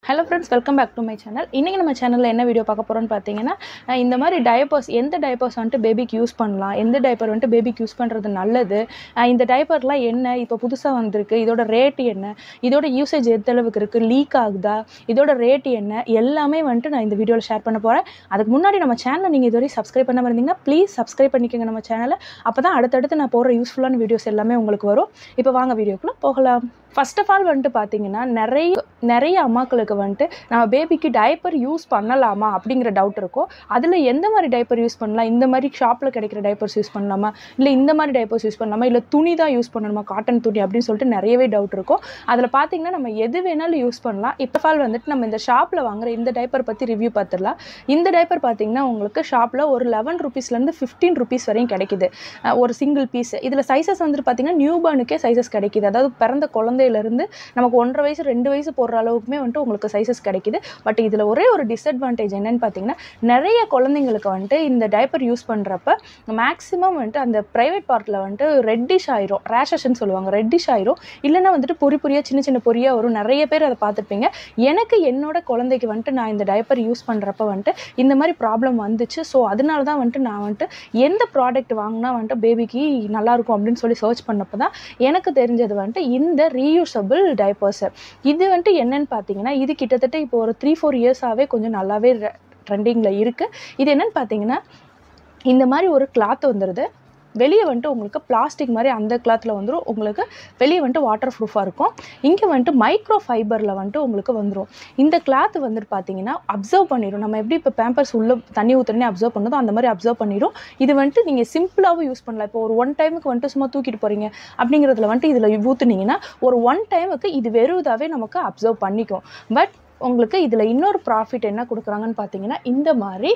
hello friends welcome back to my channel இன்றைக்கி நம்ம சேனலில் என்ன வீடியோ பார்க்க போகிறோம்னு பார்த்தீங்கன்னா அஹ் இந்த மாதிரி டயப்பர்ஸ் எந்த டயப்பர்ஸ் வந்துட்டு பேபிக்கு யூஸ் பண்ணலாம் எந்த டைப்பர் வந்துட்டு பேபிக்கு யூஸ் பண்ணுறது நல்லது அஹ் இந்த டைப்பர்லாம் என்ன இப்போ புதுசாக வந்திருக்கு இதோட ரேட் என்ன இதோட யூசேஜ் எந்த அளவுக்கு இருக்குது லீக் ஆகுதா இதோட ரேட் என்ன எல்லாமே வந்துட்டு நான் இந்த வீடியோவில் ஷேர் பண்ண போகிறேன் அதுக்கு முன்னாடி நம்ம சேனலை நீங்கள் இதுவரை சப்ஸ்கிரைப் பண்ணாம இருந்தீங்கன்னா ப்ளீஸ் சப்ஸ்கிரைப் பண்ணிக்கோங்க நம்ம சேனலை அப்போ தான் அடுத்தடுத்து நான் போடுற யூஸ்ஃபுல்லான வீடியோஸ் எல்லாமே உங்களுக்கு வரும் இப்போ வாங்க வீடியோக்குள்ளே போகலாம் ஃபர்ஸ்ட் ஆஃப் ஆல் வந்துட்டு பார்த்தீங்கன்னா நிறைய நிறைய அம்மாக்களுக்கு வந்துட்டு நம்ம பேபிக்கு டைப்பர் யூஸ் பண்ணலாமா அப்படிங்கிற டவுட் இருக்கும் அதில் எந்த மாதிரி டைப்பர் யூஸ் பண்ணலாம் இந்த மாதிரி ஷாப்பில் கிடைக்கிற டைப்பர்ஸ் யூஸ் பண்ணலாமா இல்லை இந்த மாதிரி டைப்பர்ஸ் யூஸ் பண்ணலாமா இல்லை துணி தான் யூஸ் பண்ணணுமா காட்டன் துணி அப்படின்னு சொல்லிட்டு நிறையவே டவுட் இருக்கும் அதில் பார்த்தீங்கன்னா நம்ம எது வேணாலும் யூஸ் பண்ணலாம் இப்போ ஆல் வந்துட்டு நம்ம இந்த ஷாப்பில் வாங்குற இந்த டைப்பர் பற்றி ரிவ்யூ பார்த்துடலாம் இந்த டைப்பர் பார்த்தீங்கன்னா உங்களுக்கு ஷாப்பில் ஒரு லெவன் ருபீஸ்லேருந்து ஃபிஃப்டீன் ருபீஸ் வரையும் கிடைக்குது அஹ் ஒரு சிங்கிள் பீஸ் இதில் சைஸஸ் வந்துட்டு பார்த்தீங்கன்னா நியூ பார்னுக்கே சைஸஸ் கிடைக்குது அதாவது பிறந்த குழந்தையிலேருந்து நமக்கு ஒன்றரை வயசு ரெண்டு வயசு போடுற அளவுக்குமே வந்துட்டு உங்களுக்கு சைஸஸ் கிடைக்குது பட் இதில் ஒரே ஒரு டிஸ்அட்வான்டேஜ் என்னன்னு பார்த்தீங்கன்னா நிறைய குழந்தைங்களுக்கு வந்துட்டு இந்த டைப்பர் யூஸ் பண்ணுறப்ப மேக்ஸிமம் வந்துட்டு அந்த ப்ரைவேட் பார்ட்டில் வந்துட்டு ரெட்டிஷ் ஆயிரும் ரேஷஸ்ன்னு சொல்லுவாங்க ரெட்டிஷ் ஆயிரும் இல்லைன்னா வந்துட்டு பொறி பொரியாக சின்ன சின்ன பொரியாக வரும் நிறைய பேர் அதை பார்த்துருப்பீங்க எனக்கு என்னோட குழந்தைக்கு வந்துட்டு நான் இந்த டைப்பர் யூஸ் பண்ணுறப்ப வந்துட்டு இந்த மாதிரி ப்ராப்ளம் வந்துச்சு ஸோ அதனால தான் வந்துட்டு நான் வந்துட்டு எந்த ப்ராடக்ட் வாங்கினா வந்துட்டு பேபிக்கு நல்லாயிருக்கும் அப்படின்னு சொல்லி சர்ச் பண்ணப்போ தான் எனக்கு தெரிஞ்சது வந்துட்டு இந்த ரீயூசபிள் டைப்பர்ஸ் இது வந்துட்டு என்னன்னு பார்த்தீங்கன்னா இது கிட்டத்தட்ட இப்போ ஒரு த்ரீ ஃபோர் இயர்ஸாகவே கொஞ்சம் நல்லாவே ட்ரெண்டிங்கில் இருக்குது இது என்னன்னு பார்த்தீங்கன்னா இந்த மாதிரி ஒரு கிளாத் வந்துடுது வெளியே வந்துட்டு உங்களுக்கு பிளாஸ்டிக் மாதிரி அந்த கிளாத்தில் வந்துடும் உங்களுக்கு வெளியே வந்துட்டு வாட்டர் ப்ரூஃபாக இருக்கும் இங்கே வந்துட்டு மைக்ரோ ஃபைபரில் வந்துட்டு உங்களுக்கு வந்துடும் இந்த கிளாத் வந்துட்டு பார்த்தீங்கன்னா அப்சர்வ் பண்ணிடும் நம்ம எப்படி இப்போ பேம்பர்ஸ் உள்ள தண்ணி ஊற்றுறனே அப்சர்வ் பண்ணதோ அந்த மாதிரி அப்சர்வ் பண்ணிடும் இது வந்துட்டு நீங்கள் சிம்பிளாகவும் யூஸ் பண்ணலாம் இப்போ ஒரு ஒன் டைமுக்கு வந்துட்டு சும்மா தூக்கிட்டு போகிறீங்க அப்படிங்கிறதுல வந்துட்டு இதில் ஊற்றுனீங்கன்னா ஒரு ஒன் டைமுக்கு இது வெறுதாவே நமக்கு அப்சர்வ் பண்ணிக்கும் பட் உங்களுக்கு இதில் இன்னொரு ப்ராஃபிட் என்ன கொடுக்குறாங்கன்னு பார்த்தீங்கன்னா இந்த மாதிரி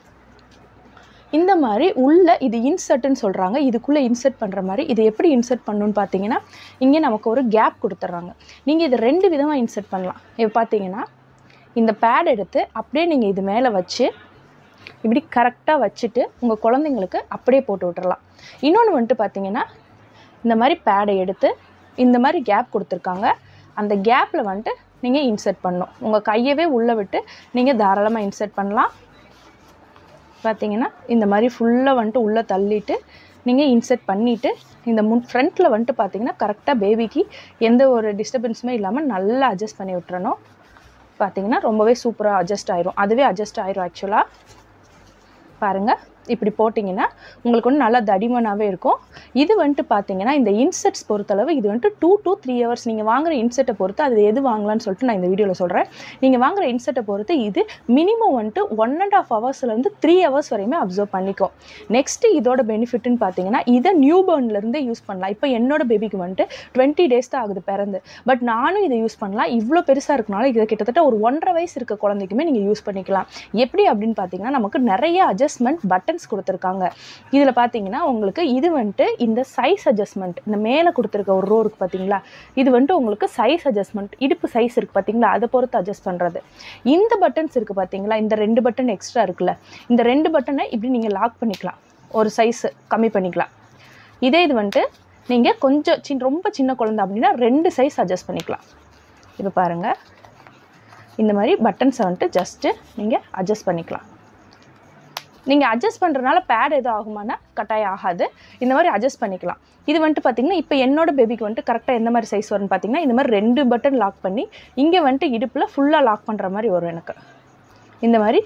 இந்த மாதிரி உள்ள இது இன்சர்ட்னு சொல்கிறாங்க இதுக்குள்ளே இன்சர்ட் பண்ணுற மாதிரி இது எப்படி இன்சர்ட் பண்ணணும்னு பார்த்தீங்கன்னா இங்கே நமக்கு ஒரு கேப் கொடுத்துட்றாங்க நீங்கள் இதை ரெண்டு விதமாக இன்சர்ட் பண்ணலாம் இப்போ பார்த்தீங்கன்னா இந்த பேட் எடுத்து அப்படியே நீங்கள் இது மேலே வச்சு இப்படி கரெக்டாக வச்சுட்டு உங்கள் குழந்தைங்களுக்கு அப்படியே போட்டு விட்டுறலாம் இன்னொன்று வந்துட்டு பார்த்தீங்கன்னா இந்த மாதிரி பேடை எடுத்து இந்த மாதிரி கேப் கொடுத்துருக்காங்க அந்த கேப்பில் வந்துட்டு நீங்கள் இன்சர்ட் பண்ணணும் உங்கள் கையவே உள்ளே விட்டு நீங்கள் தாராளமாக இன்சர்ட் பண்ணலாம் பார்த்தீங்கன்னா இந்த மாதிரி ஃபுல்லாக வந்துட்டு உள்ளே தள்ளிட்டு நீங்கள் இன்சர்ட் பண்ணிவிட்டு இந்த முன் ஃப்ரண்ட்டில் வந்துட்டு பார்த்தீங்கன்னா கரெக்டாக பேபிக்கு எந்த ஒரு டிஸ்டர்பன்ஸுமே இல்லாமல் நல்லா அட்ஜஸ்ட் பண்ணி விட்டுறணும் பார்த்தீங்கன்னா ரொம்பவே சூப்பராக அட்ஜஸ்ட் ஆயிரும் அதுவே அட்ஜஸ்ட் ஆயிரும் ஆக்சுவலாக பாருங்கள் இப்படி போட்டிங்கன்னா உங்களுக்கு வந்து நல்லா தடிமனாகவே இருக்கும் இது வந்துட்டு பார்த்தீங்கன்னா இந்த இன்செட்ஸ் பொறுத்தளவு இது வந்துட்டு டூ to த்ரீ ஹவர்ஸ் நீங்கள் வாங்குற இன்செட்டை பொறுத்து அது எது வாங்கலாம்னு சொல்லிட்டு நான் இந்த வீடியோவில் சொல்கிறேன் நீங்கள் வாங்குற இன்செட்டை பொறுத்து இது மினிமம் வந்துட்டு ஒன் அண்ட் ஆஃப் ஹவர்ஸ்லேருந்து த்ரீ ஹவர்ஸ் வரையுமே அப்சர்வ் பண்ணிக்கும் நெக்ஸ்ட்டு இதோட பெனிஃபிட்னு பார்த்தீங்கன்னா இதை நியூ பேர்ன்லேருந்தே யூஸ் பண்ணலாம் இப்போ என்னோட பேபிக்கு வந்துட்டு டுவெண்ட்டி டேஸ் தான் ஆகுது பிறந்து பட் நானும் இதை யூஸ் பண்ணலாம் இவ்வளோ பெருசாக இருக்கனால இதை கிட்டத்தட்ட ஒரு ஒன்றரை வயசு இருக்க குழந்தைக்குமே நீங்கள் யூஸ் பண்ணிக்கலாம் எப்படி அப்படின்னு பார்த்தீங்கன்னா நமக்கு நிறைய அட்ஜஸ்ட்மெண்ட் பட்டன்ஸ் கொடுத்துருக்காங்க இதில் பார்த்தீங்கன்னா உங்களுக்கு இது வந்துட்டு இந்த சைஸ் அட்ஜஸ்ட்மெண்ட் இந்த மேலே கொடுத்துருக்க ஒரு ரோ இருக்குது பார்த்தீங்களா இது வந்துட்டு உங்களுக்கு சைஸ் அட்ஜஸ்ட்மெண்ட் இடுப்பு சைஸ் இருக்குது பார்த்தீங்களா அதை பொறுத்து அட்ஜஸ்ட் பண்ணுறது இந்த பட்டன்ஸ் இருக்குது பார்த்தீங்களா இந்த ரெண்டு பட்டன் எக்ஸ்ட்ரா இருக்குல்ல இந்த ரெண்டு பட்டனை இப்படி நீங்கள் லாக் பண்ணிக்கலாம் ஒரு சைஸ் கம்மி பண்ணிக்கலாம் இதே இது வந்துட்டு நீங்கள் கொஞ்சம் சின்ன ரொம்ப சின்ன குழந்தை அப்படின்னா ரெண்டு சைஸ் அட்ஜஸ்ட் பண்ணிக்கலாம் இப்போ பாருங்கள் இந்த மாதிரி பட்டன்ஸை வந்துட்டு ஜஸ்ட்டு நீங்கள் அட்ஜஸ்ட் பண்ணிக்கலாம் நீங்கள் அட்ஜஸ்ட் பண்ணுறதுனால பேட் எதுவும் ஆகுமானா கட்டாயம் ஆகாது இந்த மாதிரி அட்ஜஸ்ட் பண்ணிக்கலாம் இது வந்துட்டு பார்த்தீங்கன்னா இப்போ என்னோட பேபிக்கு வந்துட்டு கரெக்டாக எந்த மாதிரி சைஸ் வரும்னு பார்த்தீங்கன்னா இந்த மாதிரி ரெண்டு பட்டன் லாக் பண்ணி இங்கே வந்துட்டு இடுப்பில் ஃபுல்லாக லாக் பண்ணுற மாதிரி வரும் எனக்கு இந்த மாதிரி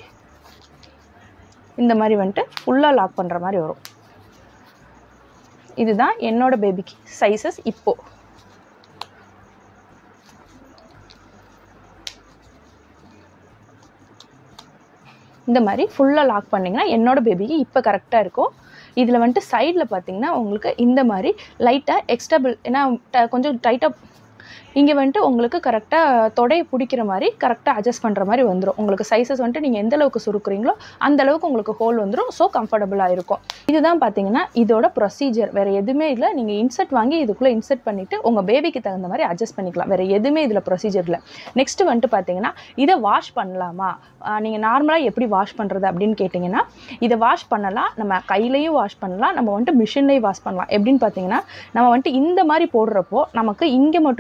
இந்த மாதிரி வந்துட்டு ஃபுல்லாக லாக் பண்ணுற மாதிரி வரும் இதுதான் என்னோட பேபிக்கு சைஸஸ் இப்போது இந்த மாதிரி ஃபுல்லாக லாக் பண்ணிங்கன்னா என்னோட பேபிக்கு இப்போ கரெக்டாக இருக்கும் இதில் வந்துட்டு சைடில் பார்த்தீங்கன்னா உங்களுக்கு இந்த மாதிரி லைட்டாக எக்ஸ்டபிள் ஏன்னா ட- கொஞ்சம் டைட்டாக இங்கே வந்துட்டு உங்களுக்கு கரெக்டாக தொடையை பிடிக்கிற மாதிரி கரெக்டாக அட்ஜஸ்ட் பண்ணுற மாதிரி வந்துடும் உங்களுக்கு சைஸஸ் வந்துட்டு நீங்கள் எந்த அளவுக்கு சுருக்குறீங்களோ அந்த அளவுக்கு உங்களுக்கு ஹோல் வந்துடும் ஸோ கம்ஃபர்டபுளாக இருக்கும் இதுதான் பார்த்தீங்கன்னா இதோட ப்ரொசீஜர் வேறு எதுவுமே இல்லை நீங்கள் இன்செர்ட் வாங்கி இதுக்குள்ளே இன்செர்ட் பண்ணிவிட்டு உங்கள் பேபிக்கு தகுந்த மாதிரி அட்ஜஸ்ட் பண்ணிக்கலாம் வேறு எதுவுமே இதில் ப்ரொசீஜர் இல்லை நெக்ஸ்ட்டு வந்துட்டு பார்த்தீங்கன்னா இதை வாஷ் பண்ணலாமா நீங்கள் நார்மலாக எப்படி வாஷ் பண்ணுறது அப்படின்னு கேட்டிங்கன்னா இதை வாஷ் பண்ணலாம் நம்ம கையிலையும் வாஷ் பண்ணலாம் நம்ம வந்துட்டு மிஷின்லேயும் வாஷ் பண்ணலாம் எப்படின்னு பார்த்தீங்கன்னா நம்ம வந்துட்டு இந்த மாதிரி போடுறப்போ நமக்கு இங்கே மட்டும்தான் வந்துட்டு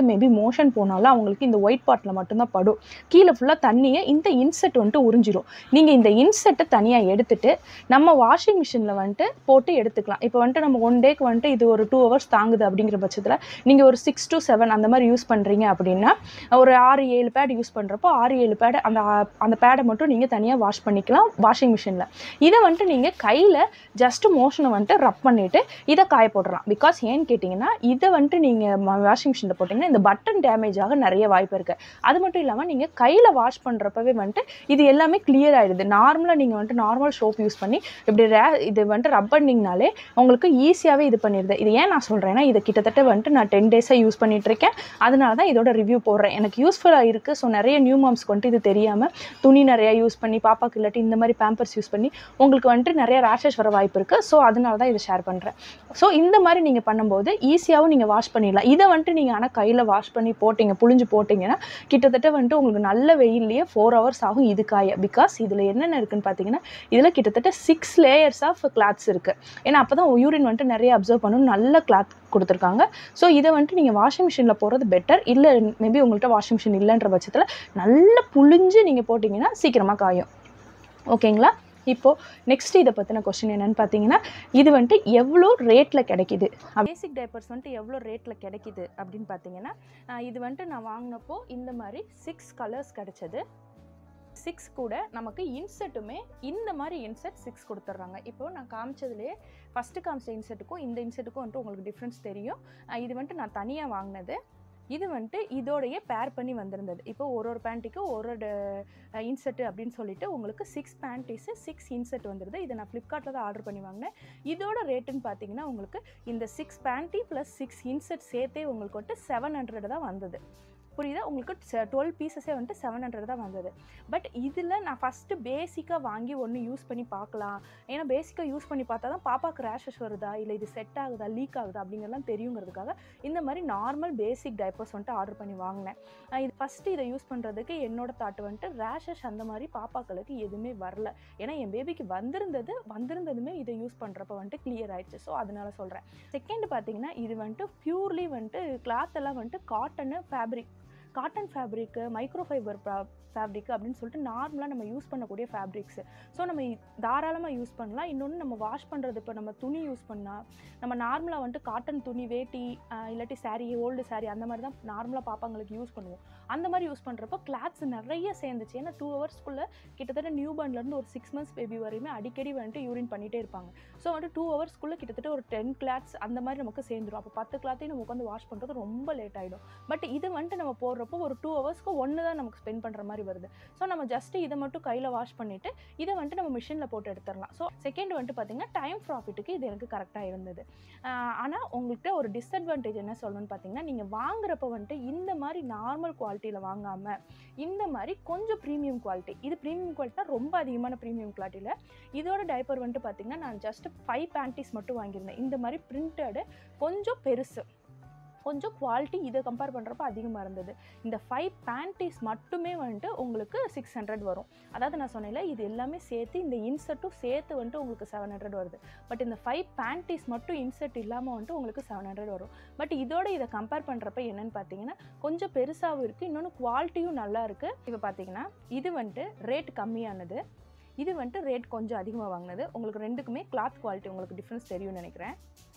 வந்துட்டு மேபி மோஷன் போனாலும் அவங்களுக்கு இந்த ஒயிட் பார்ட்டில் மட்டும்தான் படும் கீழே ஃபுல்லாக தண்ணியை இந்த இன்செட் வந்துட்டு உறிஞ்சிரும் நீங்கள் இந்த இன்செட்டை தனியாக எடுத்துட்டு நம்ம வாஷிங் மிஷினில் வந்துட்டு போட்டு எடுத்துக்கலாம் இப்போ வந்துட்டு நம்ம ஒன் டேக்கு வந்துட்டு இது ஒரு டூ ஹவர்ஸ் தாங்குது அப்படிங்கிற பட்சத்தில் நீங்கள் ஒரு சிக்ஸ் to செவன் அந்த மாதிரி யூஸ் பண்ணுறீங்க அப்படின்னா ஒரு ஆறு ஏழு பேட் யூஸ் பண்ணுறப்போ ஆறு ஏழு பேட் அந்த அந்த பேடை மட்டும் நீங்கள் தனியாக வாஷ் பண்ணிக்கலாம் வாஷிங் மிஷினில் இதை வந்துட்டு நீங்கள் கையில் ஜஸ்ட் மோஷனை வந்துட்டு ரப் பண்ணிவிட்டு இதை காய போடலாம் பிகாஸ் ஏன்னு கேட்டிங்கன்னா இதை வந்துட்டு நீங்கள் வாஷிங் மிஷினில் போட்டிங்கன்னா இந்த பட்டன் டேமேஜ் ஆக நிறைய வாய்ப்பு இருக்குது அது மட்டும் இல்லாமல் நீங்கள் கையில் வாஷ் பண்ணுறப்பவே வந்துட்டு இது எல்லாமே கிளியர் ஆகிடுது நார்மலாக நீங்கள் வந்துட்டு நார்மல் சோப் யூஸ் பண்ணி இப்படி ரே இது வந்துட்டு ரப் பண்ணிங்கனாலே உங்களுக்கு ஈஸியாகவே இது பண்ணிடுது இது ஏன் நான் சொல்கிறேன்னா இது கிட்டத்தட்ட வந்துட்டு நான் டென் டேஸாக யூஸ் பண்ணிட்டு இருக்கேன் அதனால தான் இதோட ரிவ்யூ போடுறேன் எனக்கு யூஸ்ஃபுல்லாக இருக்குது ஸோ நிறைய நியூ மாம்ஸ்க்கு வந்துட்டு இது தெரியாமல் துணி நிறையா யூஸ் பண்ணி பாப்பாக்கு இல்லாட்டி இந்த மாதிரி பேம்பர்ஸ் யூஸ் பண்ணி உங்களுக்கு வந்துட்டு நிறைய ரேஷஸ் வர வாய்ப்பு இருக்குது ஸோ அதனால தான் இதை ஷேர் பண்ணுறேன் ஸோ இந்த மாதிரி நீங்கள் பண்ணும்போது ஈஸியாகவும் நீங்கள் வாஷ் பண்ணிடலாம் இதை வந்துட்டு நீங்கள் ஆனால் கையில் வாஷ் பண்ணி போட்டிங்க புழிஞ்சு போட்டிங்கன்னா கிட்டத்தட்ட வந்துட்டு உங்களுக்கு நல்ல வெயில்லையே ஃபோர் ஹவர்ஸ் ஆகும் இது காய பிகாஸ் இதில் என்னென்ன இருக்குன்னு பார்த்தீங்கன்னா இதில் கிட்டத்தட்ட சிக்ஸ் லேயர்ஸ் ஆஃப் கிளாத்ஸ் இருக்குது ஏன்னா அப்போ தான் யூரின் வந்துட்டு நிறைய அப்சர்வ் பண்ணணும் நல்ல கிளாத் கொடுத்துருக்காங்க ஸோ இதை வந்துட்டு நீங்கள் வாஷிங் மிஷினில் போடுறது பெட்டர் இல்லை மேபி உங்கள்கிட்ட வாஷிங் மிஷின் இல்லைன்ற பட்சத்தில் நல்லா புழிஞ்சு நீங்கள் போட்டிங்கன்னா சீக்கிரமாக காயும் ஓகேங்களா இப்போது நெக்ஸ்ட் இதை பற்றின கொஸ்டின் என்னென்னு பார்த்தீங்கன்னா இது வந்துட்டு எவ்வளோ ரேட்டில் கிடைக்கிது பேசிக் டைப்பர்ஸ் வந்துட்டு எவ்வளோ ரேட்டில் கிடைக்கிது அப்படின்னு பார்த்தீங்கன்னா ஆஹ் இது வந்துட்டு நான் வாங்கினப்போ இந்த மாதிரி சிக்ஸ் கலர்ஸ் கிடைச்சது சிக்ஸ் கூட நமக்கு இன்செட்டுமே இந்த மாதிரி இன்செட் சிக்ஸ் கொடுத்துட்றாங்க இப்போ நான் காமிச்சதுலேயே ஃபஸ்ட்டு காமிச்ச இன்செட்டுக்கும் இந்த இன்செட்டுக்கும் வந்துட்டு உங்களுக்கு டிஃப்ரென்ஸ் தெரியும் ஆஹ் இது வந்துட்டு நான் தனியாக வாங்கினது இது வந்துட்டு இதோடைய பேர் பண்ணி வந்திருந்தது இப்போ ஒரு ஒரு பேண்ட்டுக்கும் ஒரு ஒரு இன்செட்டு அப்படின்னு சொல்லிட்டு உங்களுக்கு சிக்ஸ் பேண்டீஸு சிக்ஸ் இன்செட் வந்துடுது இதை நான் ஃப்ளிப்கார்ட்டில் தான் ஆர்டர் பண்ணி வாங்கினேன் இதோட ரேட்டுன்னு பார்த்தீங்கன்னா உங்களுக்கு இந்த six panty plus six insert சேர்த்தே உங்களுக்கு வந்துட்டு செவன் ஹண்ட்ரட் தான் வந்தது புரியுதா உங்களுக்கு டுவெல் பீசஸே வந்துட்டு செவன் ஹண்ட்ரட் தான் வந்தது பட் இதில் நான் ஃபஸ்ட்டு பேசிக்காக வாங்கி ஒன்று யூஸ் பண்ணி பார்க்கலாம் ஏன்னா பேசிக்காக யூஸ் பண்ணி பார்த்தா தான் பாப்பாக்கு ரேஷஸ் வருதா இல்லை இது செட் ஆகுதா லீக் ஆகுதா அப்படிங்கிறதெல்லாம் தெரியுங்கிறதுக்காக இந்த மாதிரி நார்மல் பேசிக் டைப்பர்ஸ் வந்துட்டு ஆர்டர் பண்ணி வாங்கினேன் அஹ் இது ஃபஸ்ட்டு இதை யூஸ் பண்ணுறதுக்கு என்னோட தாட் வந்துட்டு ரேஷஸ் அந்த மாதிரி பாப்பாக்களுக்கு எதுவுமே வரல ஏன்னா என் பேபிக்கு வந்திருந்தது வந்திருந்ததுமே இதை யூஸ் பண்ணுறப்ப வந்துட்டு கிளியர் ஆயிடுச்சு ஸோ அதனால சொல்கிறேன் செகண்ட் பார்த்தீங்கன்னா இது வந்துட்டு பியூர்லி வந்துட்டு கிளாத் எல்லாம் வந்துட்டு cotton fabric cotton fabric micro fibre fabric அப்படின்னு சொல்லிட்டு நார்மலாக நம்ம யூஸ் பண்ணக்கூடிய ஃபேப்ரிக்ஸு ஸோ நம்ம தாராளமாக யூஸ் பண்ணலாம் இன்னொன்று நம்ம வாஷ் பண்ணுறது இப்போ நம்ம துணி யூஸ் பண்ணால் நம்ம நார்மலாக வந்துட்டு காட்டன் துணி வேட்டி ஆஹ் இல்லாட்டி saree ஓல்டு saree அந்த மாதிரி தான் நார்மலாக பாப்பாங்களுக்கு யூஸ் பண்ணுவோம் அந்த மாதிரி யூஸ் பண்ணுறப்போ கிளாத்ஸ் நிறைய சேர்ந்துச்சு ஏன்னா டூ ஹவர்ஸ்க்குள்ளே கிட்டத்தட்ட நியூ இருந்து ஒரு சிக்ஸ் மந்த்ஸ் பேபி வரையுமே அடிக்கடி வந்துட்டு யூரின் பண்ணிகிட்டே இருப்பாங்க ஸோ வந்துட்டு டூ ஹவர்ஸ்க்குள்ளே கிட்டத்தட்ட ஒரு டென் கிளாத்ஸ் அந்த மாதிரி நமக்கு சேர்ந்துரும் அப்போ பத்து கிளாத்தையும் நம்ம உட்காந்து வாஷ் பண்ணுறது ரொம்ப லேட் ஆகிடும் பட் இது வந்துட்டு நம்ம போடுறப்போ ஒரு டூ ஹவர்ஸ்க்கு ஒன்று தான் நமக்கு ஸ்பெண்ட் பண்ணுற மாதிரி வருது ஸோ நம்ம ஜஸ்ட் இதை மட்டும் கையில் வாஷ் பண்ணிவிட்டு இதை வந்துட்டு நம்ம மிஷினில் போட்டு எடுத்துடலாம் ஸோ செகண்ட் வந்துட்டு பார்த்தீங்கன்னா டைம் ப்ராஃபிட்டுக்கு இது எனக்கு கரெக்டாக இருந்தது ஆனால் உங்கள்கிட்ட ஒரு டிஸ்அட்வான்டேஜ் என்ன சொல்லணும்னு பார்த்தீங்கன்னா நீங்கள் வாங்குறப்ப வந்துட்டு இந்த மாதிரி நார்மல் குவாலிட்டியில் வாங்காமல் இந்த மாதிரி கொஞ்சம் ப்ரீமியம் குவாலிட்டி இது ப்ரீமியம் குவாலிட்டினா ரொம்ப அதிகமான ப்ரீமியம் குவாலிட்டியில் இதோட டைப்பர் வந்துட்டு பார்த்தீங்கன்னா நான் ஜஸ்ட் ஃபைவ் பேண்டிஸ் மட்டும் வாங்கியிருந்தேன் இந்த மாதிரி பிரிண்டடு கொஞ்சம் பெருசு கொஞ்சம் குவாலிட்டி இதை கம்பேர் பண்ணுறப்ப அதிகமாக இருந்தது இந்த ஃபைவ் பேண்டிஸ் மட்டுமே வந்துட்டு உங்களுக்கு சிக்ஸ் ஹண்ட்ரட் வரும் அதாவது நான் சொன்னேன்ல இது எல்லாமே சேர்த்து இந்த இன்செட்டும் சேர்த்து வந்துட்டு உங்களுக்கு செவன் ஹண்ட்ரட் வருது பட் இந்த ஃபைவ் பேண்டிஸ் மட்டும் இன்செட் இல்லாமல் வந்துட்டு உங்களுக்கு செவன் ஹண்ட்ரட் வரும் பட் இதோட இதை கம்பேர் பண்ணுறப்ப என்னன்னு பார்த்தீங்கன்னா கொஞ்சம் பெருசாகவும் இருக்குது இன்னொன்று குவாலிட்டியும் நல்லா இருக்குது இப்போ பார்த்தீங்கன்னா இது வந்துட்டு ரேட் கம்மியானது இது வந்துட்டு ரேட் கொஞ்சம் அதிகமாக வாங்கினது உங்களுக்கு ரெண்டுக்குமே கிளாத் குவாலிட்டி உங்களுக்கு டிஃப்ரென்ஸ் தெரியும்னு நினைக்கிறேன்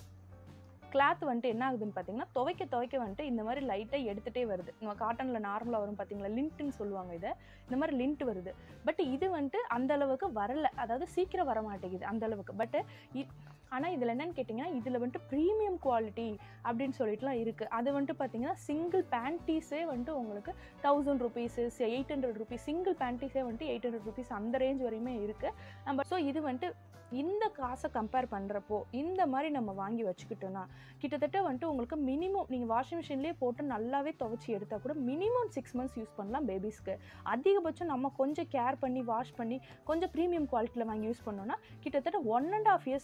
கிளாத் வந்துட்டு என்ன ஆகுதுன்னு பார்த்தீங்கன்னா துவைக்க துவைக்க வந்துட்டு இந்த மாதிரி லைட்டாக எடுத்துகிட்டே வருது நம்ம காட்டனில் நார்மலாக வரும் பார்த்தீங்களா லிண்ட்டுன்னு சொல்லுவாங்க இதை இந்த மாதிரி லிண்ட் வருது பட் இது வந்துட்டு அந்த அளவுக்கு வரல அதாவது சீக்கிரம் வர மாட்டேங்குது அந்த அளவுக்கு பட் ஆனால் இதில் என்னன்னு கேட்டிங்கன்னா இதில் வந்துட்டு ப்ரீமியம் குவாலிட்டி அப்படின்னு சொல்லிட்டுலாம் இருக்குது அது வந்துட்டு பார்த்தீங்கன்னா சிங்கிள் பேண்டீஸே வந்துட்டு உங்களுக்கு thousand rupees eight hundred rupees single பேண்டீஸே வந்துட்டு எயிட் ஹண்ட்ரட் ருபீஸ் அந்த ரேஞ்ச் வரையுமே இருக்குது நம்ம ஸோ இது வந்துட்டு இந்த காசை கம்பேர் பண்ணுறப்போ இந்த மாதிரி நம்ம வாங்கி வச்சுக்கிட்டோன்னா கிட்டத்தட்ட வந்துட்டு உங்களுக்கு மினிமம் நீங்கள் வாஷிங் மிஷின்லேயே போட்டு நல்லாவே துவைச்சி எடுத்தால் கூட மினிமம் சிக்ஸ் மந்த்ஸ் யூஸ் பண்ணலாம் பேபிஸ்க்கு அதிகபட்சம் நம்ம கொஞ்சம் கேர் பண்ணி வாஷ் பண்ணி கொஞ்சம் ப்ரீமியம் குவாலிட்டியில் வாங்கி யூஸ் பண்ணோன்னா கிட்டத்தட்ட ஒன் அண்ட் ஆஃப் இயர்ஸ் வரை யூஸ்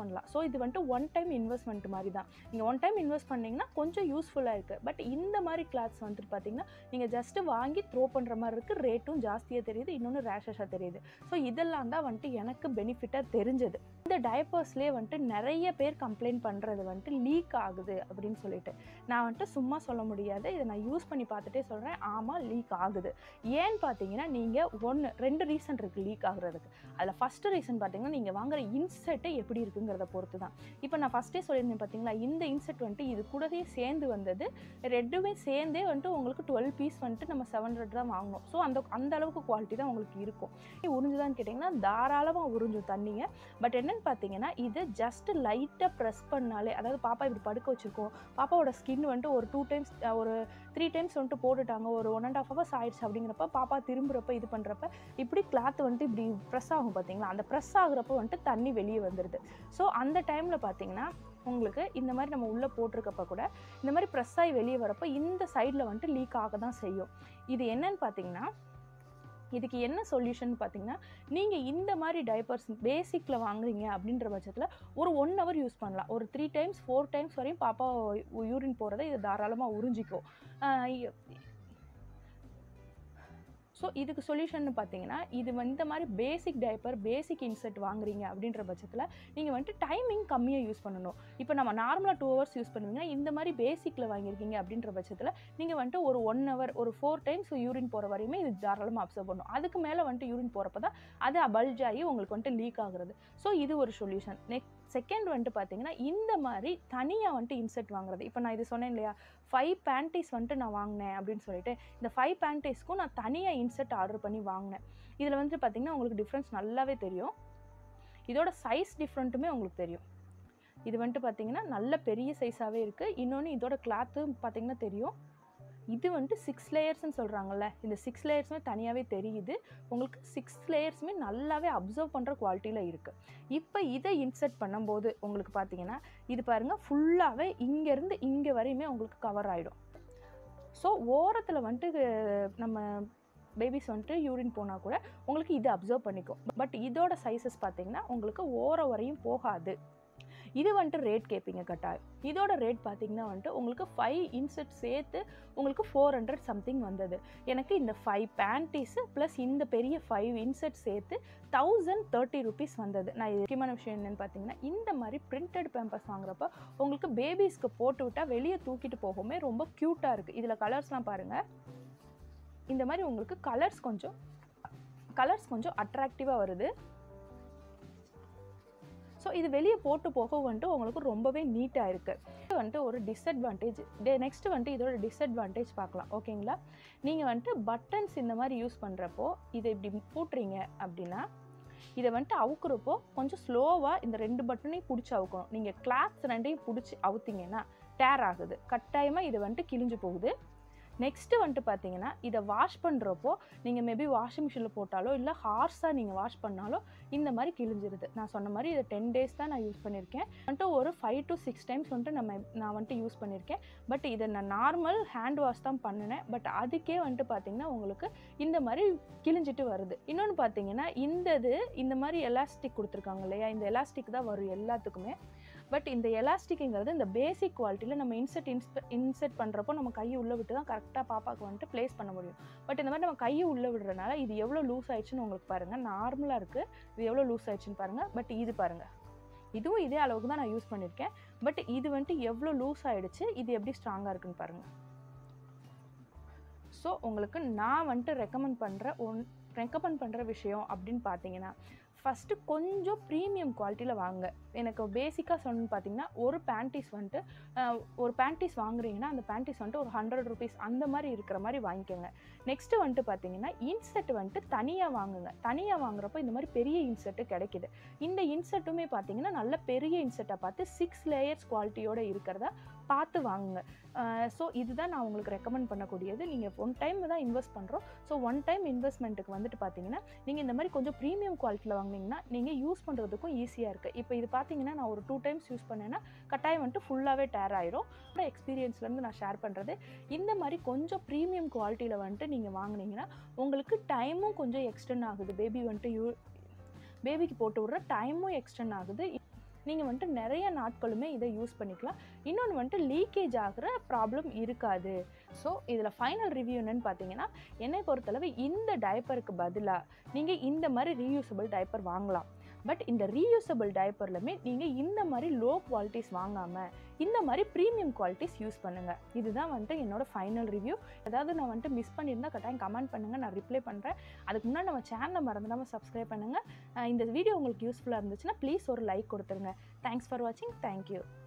பண்ணலாம் ஸோ இது வந்துட்டு ஒன் டைம் இன்வெஸ்ட்மெண்ட் மாதிரி தான் நீங்கள் ஒன் டைம் இன்வெஸ்ட் பண்ணிங்கன்னா கொஞ்சம் யூஸ்ஃபுல்லாக இருக்குது பட் இந்த மாதிரி கிளாத்ஸ் வந்துட்டு பார்த்தீங்கன்னா நீங்கள் ஜஸ்ட்டு வாங்கி த்ரோ பண்ணுற மாதிரி இருக்குது ரேட்டும் ஜாஸ்தியாக தெரியுது இன்னொன்று ரேஷஸாக தெரியுது ஸோ இதெல்லாம் தான் வந்துட்டு எனக்கு பெனிஃபிட்டாக தெரிஞ்சது இந்த டயப்பர்ஸ்லேயே வந்துட்டு நிறைய பேர் கம்ப்ளைண்ட் பண்ணுறது வந்துட்டு லீக் ஆகுது அப்படின்னு சொல்லிட்டு நான் வந்துட்டு சும்மா சொல்ல முடியாது இதை நான் யூஸ் பண்ணி பார்த்துட்டே சொல்கிறேன் ஆமாம் லீக் ஆகுது ஏன்னு பார்த்தீங்கன்னா நீங்கள் ஒன்று ரெண்டு ரீசன் இருக்குது லீக் ஆகுறதுக்கு அதில் ஃபஸ்ட்டு ரீசன் பார்த்தீங்கன்னா நீங்கள் வாங்குற இன்செட்டை எப்படி இருக்குங்கிறத பொறுத்து தான் இப்போ நான் ஃபஸ்ட்டே சொல்லியிருந்தேன் பார்த்தீங்களா இந்த இன்செட் வந்துட்டு இது கூடவே சேர்ந்து வந்தது ரெண்டுமே சேர்ந்தே வந்துட்டு உங்களுக்கு டுவெல் பீஸ் வந்துட்டு நம்ம செவன் ஹண்ட்ரட் தான் வாங்கணும் ஸோ அந்த அந்த அளவுக்கு குவாலிட்டி தான் உங்களுக்கு இருக்கும் உறிஞ்சுதான்னு கேட்டிங்கன்னா தாராளமாக உறிஞ்சும் தண்ணியை பட் என்னன்னு பார்த்தீங்கன்னா இது ஜஸ்ட் லைட்டாக ப்ரெஸ் பண்ணாலே அதாவது பாப்பா இப்படி படுக்க வச்சுருக்கோம் பாப்பாவோட ஸ்கின் வந்துட்டு ஒரு டூ டைம்ஸ் ஒரு த்ரீ டைம்ஸ் வந்துட்டு போட்டுட்டாங்க ஒரு ஒன் அண்ட் ஆஃப் ஹவர்ஸ் ஆயிடுச்சு அப்படிங்கிறப்ப பாப்பா திரும்புறப்ப இது பண்ணுறப்ப இப்படி கிளாத் வந்துட்டு இப்படி ப்ரெஸ் ஆகும் பார்த்தீங்களா அந்த ப்ரெஸ் ஆகுறப்ப வந்துட்டு தண்ணி வெளியே வந்துடுது ஸோ அந்த டைமில் பார்த்தீங்கன்னா உங்களுக்கு இந்த மாதிரி நம்ம உள்ளே போட்டிருக்கப்ப கூட இந்த மாதிரி ப்ரெஸ் ஆகி வெளியே வரப்போ இந்த சைடில் வந்துட்டு லீக் ஆக தான் செய்யும் இது என்னன்னு பார்த்தீங்கன்னா இதுக்கு என்ன சொல்யூஷன் பார்த்தீங்கன்னா நீங்கள் இந்த மாதிரி டைப்பர்ஸ் பேசிக்கில் வாங்குறீங்க அப்படின்ற பட்சத்தில் ஒரு ஒன் ஹவர் யூஸ் பண்ணலாம் ஒரு த்ரீ டைம்ஸ் ஃபோர் டைம்ஸ் வரையும் பாப்பா யூரின் போகிறத இது தாராளமாக உறிஞ்சிக்கும் ஸோ இதுக்கு சொல்யூஷன் பார்த்தீங்கன்னா இது வந்து இந்த மாதிரி பேசிக் டைப்பர் பேசிக் இன்செட் வாங்குறீங்க அப்படின்ற பட்சத்தில் நீங்கள் வந்துட்டு டைமிங் கம்மியாக யூஸ் பண்ணணும் இப்போ நம்ம நார்மலாக டூ ஹவர்ஸ் யூஸ் பண்ணுவீங்கன்னா இந்த மாதிரி பேசிக்கில் வாங்கியிருக்கீங்க அப்படின்ற பட்சத்தில் நீங்கள் வந்துட்டு ஒரு ஒன் ஹவர் ஒரு ஃபோர் டைம்ஸ் யூரின் போகிற வரையுமே இது தாராளமாக அப்சர்வ் பண்ணும் அதுக்கு மேலே வந்துட்டு யூரின் போகிறப்ப தான் அது பல்ஜ் ஆகி உங்களுக்கு வந்துட்டு லீக் ஆகுறது ஸோ இது ஒரு சொல்யூஷன் நெக்ஸ்ட் செகண்ட் வந்துட்டு பார்த்தீங்கன்னா இந்த மாதிரி தனியாக வந்துட்டு இன்செட் வாங்குறது இப்போ நான் இது சொன்னேன் இல்லையா ஃபைவ் பேண்டிஸ் வந்துட்டு நான் வாங்கினேன் அப்படின்னு சொல்லிட்டு இந்த ஃபைவ் பேண்டிஸ்க்கும் நான் தனியாக இன்செட் ஆர்டர் பண்ணி வாங்கினேன் இதில் வந்துட்டு பார்த்தீங்கன்னா உங்களுக்கு டிஃப்ரென்ஸ் நல்லாவே தெரியும் இதோட சைஸ் டிஃப்ரெண்ட்டுமே உங்களுக்கு தெரியும் இது வந்துட்டு பார்த்தீங்கன்னா நல்ல பெரிய சைஸாகவே இருக்குது இன்னொன்று இதோட கிளாத்து பார்த்தீங்கன்னா தெரியும் இது வந்துட்டு சிக்ஸ் லேயர்ஸ்னு சொல்கிறாங்கல்ல இந்த சிக்ஸ் லேயர்ஸுமே தனியாகவே தெரியுது உங்களுக்கு சிக்ஸ் லேயர்ஸுமே நல்லாவே அப்சர்வ் பண்ணுற குவாலிட்டியில் இருக்குது இப்போ இதை இன்செர்ட் பண்ணும்போது உங்களுக்கு பார்த்தீங்கன்னா இது பாருங்கள் ஃபுல்லாகவே இங்கேருந்து இங்கே வரையுமே உங்களுக்கு கவர் ஆகிடும் ஸோ ஓரத்தில் வந்துட்டு நம்ம பேபிஸ் வந்துட்டு யூரின் போனால் கூட உங்களுக்கு இது அப்சர்வ் பண்ணிக்கும் பட் இதோட சைஸஸ் பார்த்தீங்கன்னா உங்களுக்கு ஓரம் வரையும் போகாது இது வந்துட்டு ரேட் கேட்பீங்க கட்டாயம் இதோட ரேட் பார்த்தீங்கன்னா வந்துட்டு உங்களுக்கு ஃபைவ் இன்செட் சேர்த்து உங்களுக்கு ஃபோர் ஹண்ட்ரட் சம்திங் வந்தது எனக்கு இந்த ஃபைவ் பேண்டீஸு ப்ளஸ் இந்த பெரிய ஃபைவ் இன்செட் சேர்த்து தௌசண்ட் தேர்ட்டி ருபீஸ் வந்தது நான் இது முக்கியமான விஷயம் என்னென்னு பார்த்தீங்கன்னா இந்த மாதிரி பிரிண்டட் பேம்பர்ஸ் வாங்குறப்ப உங்களுக்கு பேபிஸ்க்கு போட்டு விட்டால் வெளியே தூக்கிட்டு போகுமே ரொம்ப க்யூட்டாக இருக்குது இதில் கலர்ஸ்லாம் பாருங்கள் இந்த மாதிரி உங்களுக்கு கலர்ஸ் கொஞ்சம் கலர்ஸ் கொஞ்சம் அட்ராக்டிவாக வருது ஸோ இது வெளியே போட்டு போக வந்துட்டு உங்களுக்கு ரொம்பவே நீட்டாக இருக்குது இது வந்துட்டு ஒரு டிஸ்அட்வான்டேஜ் டே நெக்ஸ்ட் வந்துட்டு இதோட டிஸ்அட்வான்டேஜ் பார்க்கலாம் ஓகேங்களா நீங்கள் வந்துட்டு பட்டன்ஸ் இந்த மாதிரி யூஸ் பண்ணுறப்போ இதை இப்படி போட்டுறீங்க அப்படின்னா இதை வந்துட்டு அவுக்குறப்போ கொஞ்சம் ஸ்லோவாக இந்த ரெண்டு பட்டனையும் பிடிச்சி அவுக்கணும் நீங்கள் கிளாத்ஸ் ரெண்டையும் பிடிச்சி அவுத்தீங்கன்னா டேர் ஆகுது கட்டாயமாக இது வந்துட்டு கிழிஞ்சு போகுது நெக்ஸ்ட்டு வந்துட்டு பார்த்தீங்கன்னா இதை வாஷ் பண்ணுறப்போ நீங்கள் மேபி வாஷிங் மிஷினில் போட்டாலோ இல்லை ஹார்ஸாக நீங்கள் வாஷ் பண்ணாலோ இந்த மாதிரி கிழிஞ்சிருது நான் சொன்ன மாதிரி இதை டென் டேஸ் தான் நான் யூஸ் பண்ணியிருக்கேன் வந்துட்டு ஒரு ஃபைவ் டு சிக்ஸ் டைம்ஸ் வந்துட்டு நம்ம நான் வந்துட்டு யூஸ் பண்ணியிருக்கேன் பட் இதை நான் நார்மல் ஹேண்ட் வாஷ் தான் பண்ணினேன் பட் அதுக்கே வந்துட்டு பார்த்தீங்கன்னா உங்களுக்கு இந்த மாதிரி கிழிஞ்சிட்டு வருது இன்னொன்று பார்த்தீங்கன்னா இந்த இது இந்த மாதிரி எலாஸ்டிக் கொடுத்துருக்காங்க இல்லையா இந்த எலாஸ்டிக் தான் வரும் எல்லாத்துக்குமே பட் இந்த எலாஸ்டிக்குங்கிறது இந்த பேசிக் குவாலிட்டியில் நம்ம இன்செட் இன்ஸ்பெ இன்செட் பண்ணுறப்போ நம்ம கையை உள்ளே விட்டு தான் கரெக்டாக பாப்பாவுக்கு வந்துட்டு ப்ளேஸ் பண்ண முடியும் பட் இந்த மாதிரி நம்ம கையை உள்ளே விடுறதுனால இது எவ்வளோ லூஸ் ஆயிடுச்சுன்னு உங்களுக்கு பாருங்கள் நார்மலாக இருக்குது இது எவ்வளோ லூஸ் ஆயிடுச்சுன்னு பாருங்கள் பட் இது பாருங்கள் இதுவும் இதே அளவுக்கு தான் நான் யூஸ் பண்ணியிருக்கேன் பட் இது வந்துட்டு எவ்வளோ லூஸ் ஆகிடுச்சு இது எப்படி ஸ்ட்ராங்காக இருக்குன்னு பாருங்கள் ஸோ உங்களுக்கு நான் வந்துட்டு ரெக்கமெண்ட் பண்ணுற ஒன் ரெக்கமெண்ட் பண்ணுற விஷயம் அப்படின்னு பார்த்தீங்கன்னா ஃபஸ்ட்டு கொஞ்சம் ப்ரீமியம் குவாலிட்டியில் வாங்க எனக்கு பேசிக்காக சொல்லணும்னு பார்த்தீங்கன்னா ஒரு பேண்டீஸ் வந்துட்டு அஹ், ஒரு பேண்டீஸ் வாங்குறீங்கன்னா அந்த பேண்டீஸ் வந்துட்டு ஒரு ஹண்ட்ரட் ருபீஸ் அந்த மாதிரி இருக்கிற மாதிரி வாங்கிக்கோங்க நெக்ஸ்ட்டு வந்துட்டு பார்த்தீங்கன்னா இன்செட் வந்துட்டு தனியாக வாங்குங்க தனியாக வாங்குறப்போ இந்த மாதிரி பெரிய இன்செட்டு கிடைக்குது இந்த இன்செட்டுமே பார்த்தீங்கன்னா நல்ல பெரிய இன்செட்டை பார்த்து சிக்ஸ் லேயர்ஸ் குவாலிட்டியோட இருக்கிறத பார்த்து வாங்குங்க ஸோ இதுதான் நான் உங்களுக்கு ரெக்கமெண்ட் பண்ணக்கூடியது நீங்கள் ஒன் டைம் தான் இன்வெஸ்ட் பண்ணுறோம் ஸோ ஒன் டைம் இன்வெஸ்ட்மெண்ட்டுக்கு வந்துட்டு பார்த்தீங்கன்னா நீங்கள் இந்த மாதிரி கொஞ்சம் ப்ரீமியம் குவாலிட்டியில் வாங்கினீங்கன்னா நீங்கள் யூஸ் பண்ணுறதுக்கும் ஈஸியாக இருக்குது இப்போ இது பார்த்தீங்கன்னா நான் ஒரு டூ டைம்ஸ் யூஸ் பண்ணேன்னா கட்டாயம் வந்துட்டு ஃபுல்லாகவே டேர் ஆயிரும் எக்ஸ்பீரியன்ஸ்லேருந்து நான் ஷேர் பண்ணுறது இந்த மாதிரி கொஞ்சம் ப்ரீமியம் குவாலிட்டியில் வந்துட்டு நீங்கள் வாங்குனீங்கன்னா உங்களுக்கு டைமும் கொஞ்சம் எக்ஸ்டெண்ட் ஆகுது பேபி வந்துட்டு யூ பேபிக்கு போட்டு விட்ற டைமும் எக்ஸ்டெண்ட் ஆகுது நீங்கள் வந்துட்டு நிறைய நாட்களுமே இதை யூஸ் பண்ணிக்கலாம் இன்னொன்று வந்துட்டு லீக்கேஜ் ஆகிற ப்ராப்ளம் இருக்காது ஸோ இதில் ஃபைனல் ரிவ்யூ என்னன்னு பார்த்தீங்கன்னா என்னை பொறுத்தளவு இந்த டயப்பருக்கு பதிலாக நீங்கள் இந்த மாதிரி ரீயூசபிள் டயப்பர் வாங்கலாம் பட் இந்த ரீயூசபிள் டயப்பர்லுமே நீங்கள் இந்த மாதிரி லோ குவாலிட்டிஸ் வாங்காமல் இந்த மாதிரி ப்ரீமியம் குவாலிட்டிஸ் யூஸ் பண்ணுங்கள் இதுதான் வந்துட்டு என்னோட ஃபைனல் ரிவ்யூ ஏதாவது நான் வந்துட்டு மிஸ் பண்ணியிருந்தா கட்டாயம் கமெண்ட் பண்ணுங்கள் நான் ரிப்ளை பண்ணுறேன் அதுக்கு முன்னாடி நம்ம சேனலை மறந்துடாமல் சப்ஸ்கிரைப் பண்ணுங்கள் இந்த வீடியோ உங்களுக்கு யூஸ்ஃபுல்லாக இருந்துச்சுன்னா ப்ளீஸ் ஒரு லைக் கொடுத்துருங்க தேங்க்ஸ் ஃபார் வாட்சிங் தேங்க்யூ